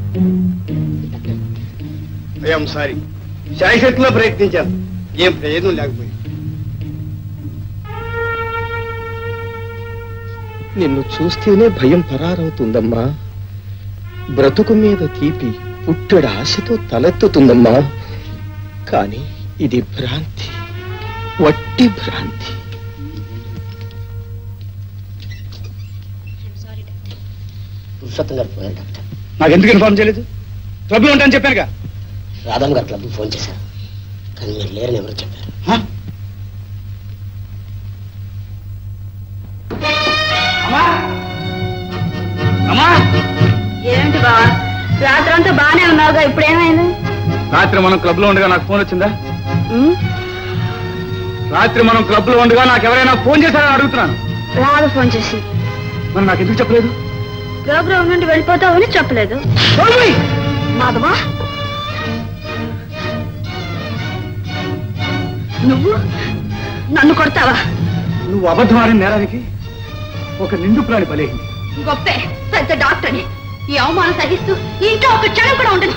I'm sorry శాయశక్తిలో ప్రయత్నించాను ఏం ప్రయోజనం లేకపోయింది నిన్ను చూస్తేనే భయం పరారవుతుందమ్మా బ్రతుకు మీద తీపి పుట్టెడు ఆశతో తలెత్తుతుందమ్మా కానీ ఇది భ్రాంతి వట్టి భ్రాంతి పురుషోత్తం గారు పోయారు డాక్టర్ నాకు ఎందుకు ఇన్ఫార్మ్ చేయలేదు ట్రబుల్ ఉంటాను చెప్పానుగా రాధమ్మ గారు క్లబ్ ఫోన్ చేశారు కానీ మీరు లేరని ఎవరు చెప్పారు ఏంటి బావా రాత్రంతా బానే ఉన్నావుగా ఇప్పుడేమైంది రాత్రి మనం క్లబ్ లో ఉండగా నాకు ఫోన్ వచ్చిందా ఉమ్, రాత్రి మనం క్లబ్ లో ఉండగా నాకు ఎవరైనా ఫోన్ చేశారని అడుగుతున్నాను రాదు ఫోన్ చేసి మరి నాకు ఎందుకు చెప్పలేదు ప్రోగ్రామ్ నుండి వెళ్ళిపోతావని చెప్పలేదు మాధవా నువ్వు నన్ను కొడతావా నువ్వు అబద్ధం ఆడిన నేరానికి ఒక నిండు ప్రాణి బలైంది గొప్పే పెద్ద డాక్టర్ని ఈ అవమానం సహిస్తూ ఇంట్లో ఒక క్షణం కూడా ఉండలేదు